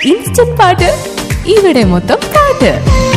Instant പാട്ട് ഇവിടെ മൊത്തം പാട്ട്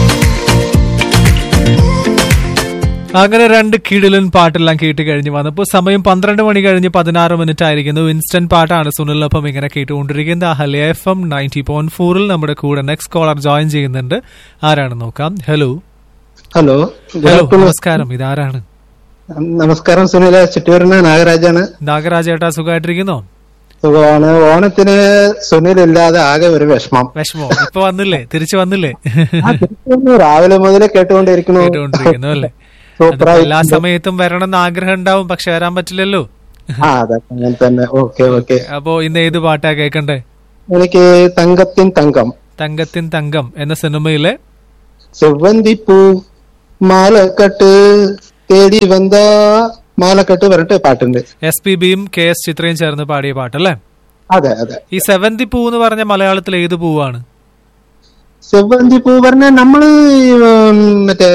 അങ്ങനെ രണ്ട് കിടിലൻ പാട്ടെല്ലാം കേട്ട് കഴിഞ്ഞ് വന്നപ്പോൾ സമയം പന്ത്രണ്ട് മണി കഴിഞ്ഞ് പതിനാറ് മിനിറ്റ് ആയിരിക്കുന്നു ഇൻസ്റ്റന്റ് പാട്ടാണ് സുനിലൊപ്പം ഇങ്ങനെ കേട്ടുകൊണ്ടിരിക്കുന്നത് Ahalya F M ninety point ഫോറിൽ നമ്മുടെ കൂടെ നെക്സ്റ്റ് കോളർ ജോയിൻ ചെയ്യുന്നുണ്ട് ആരാണ് നോക്കാം ഹലോ ഹലോ ഹലോ നമസ്കാരം ഇതാരാണ് നമസ്കാരം സുനില ചിറ്റൂരിന് നാഗരാജാണ് നാഗരാജേട്ടാ സുഖമായിട്ടിരിക്കുന്നോ സുഖമാണ് ഓണത്തിന് സുനിൽ ഇല്ലാതെ ആകെ ഒരു വിഷമം വിഷമോ ഇപ്പൊ വന്നില്ലേ തിരിച്ചു വന്നില്ലേ ആ, തിരിച്ചുവന്നു. രാവിലെ മുതൽ കേട്ടുകൊണ്ടിരിക്കുന്നു കേട്ടുകൊണ്ടിരിക്കുന്നു അല്ലേ സൂപ്പറായി. അതിപ്പോ എല്ലാ സമയത്തും വരണം എന്ന് ആഗ്രഹം ഉണ്ടാവും പക്ഷെ വരാൻ പറ്റില്ലല്ലോ ആ അതെ അങ്ങനെ തന്നെ ഓക്കെ ഓക്കെ അപ്പോ ഇന്ന് ഏത് പാട്ടാ കേൾക്കണ്ടേ എനിക്ക് തങ്കത്തിൻ തങ്കം തങ്കത്തിൻ തങ്കം എന്ന സിനിമയിലെ செவ்வந்திப்பூ മാലക്കെട്ട് തേടി വന്ന മാലക്കെട്ട് പറഞ്ഞിട്ട് പാട്ടുണ്ട് എസ് പി ബിയും കെ എസ് ചിത്രയും ചേർന്ന് പാടിയ പാട്ടല്ലേ അതെ അതെ ഈ സെവന്തി പൂ എന്ന് പറഞ്ഞ മലയാളത്തിൽ ഏത് പൂവാണ് സെവന്തിപ്പൂ പറഞ്ഞ നമ്മള് ഉം, മറ്റേ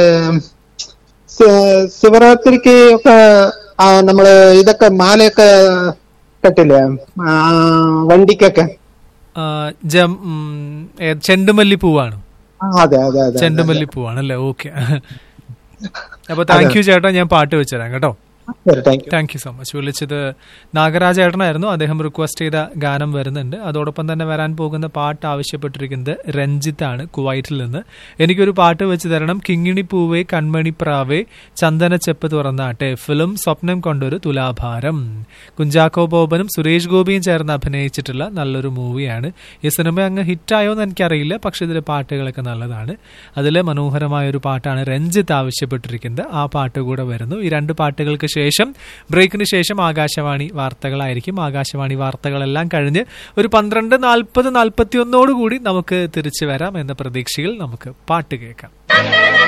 ശ- ശിവരാത്രിക്ക് ഒക്കെ ആ, നമ്മള് ഇതൊക്കെ മാലയൊക്കെ കെട്ടില്ലേ ആ, വണ്ടിക്കൊക്കെ ആ, ജം ഉം, ഏ- ചെണ്ടുമല്ലി പൂവാണ് ആ, അതെ അതെ അതെ ചെണ്ടുമല്ലി പൂവാണല്ലേ ഓക്കെ അപ്പൊ താങ്ക് യു ചേട്ടാ ഞാൻ പാട്ട് വെച്ചുതരാം കേട്ടോ ശരി thank you thank you so much വിളിച്ചത് നാഗരാജ ഏട്ടനായിരുന്നു അദ്ദേഹം റിക്വസ്റ്റ് ചെയ്ത ഗാനം വരുന്നുണ്ട് അതോടൊപ്പം തന്നെ വരാൻ പോകുന്ന പാട്ട് ആവശ്യപ്പെട്ടിരിക്കുന്നത് രഞ്ജിത്താണ് കുവൈറ്റിൽ നിന്ന് എനിക്കൊരു പാട്ട് വെച്ച് തരണം കിങ്ങിണി പൂവേ കൺമണി പ്രാവേ ചന്ദനച്ചെപ്പ് തുറന്നാട്ടെ ഫിലിം സ്വപ്നം കൊണ്ടൊരു തുലാഭാരം കുഞ്ചാക്കോ ബോബനും സുരേഷ് ഗോപിയും ചേർന്ന് അഭിനയിച്ചിട്ടുള്ള നല്ലൊരു മൂവിയാണ് ഈ സിനിമ അങ്ങ് ഹിറ്റായോ എന്ന് എനിക്കറിയില്ല പക്ഷെ ഇതിലെ പാട്ടുകളൊക്കെ നല്ലതാണ് അതിലെ മനോഹരമായ ഒരു പാട്ടാണ് രഞ്ജിത്ത് ആവശ്യപ്പെട്ടിരിക്കുന്നത് ആ പാട്ട് കൂടെ വരുന്നു ഈ രണ്ട് പാട്ടുകൾക്ക് ശേഷം ബ്രേക്കിന് ശേഷം ആകാശവാണി വാർത്തകളായിരിക്കും ആകാശവാണി വാർത്തകളെല്ലാം കഴിഞ്ഞ് ഒരു പന്ത്രണ്ട് നാൽപ്പത് നാൽപ്പത്തി ഒന്നോടുകൂടി നമുക്ക് തിരിച്ചു വരാം എന്ന പ്രതീക്ഷയിൽ നമുക്ക് പാട്ട് കേൾക്കാം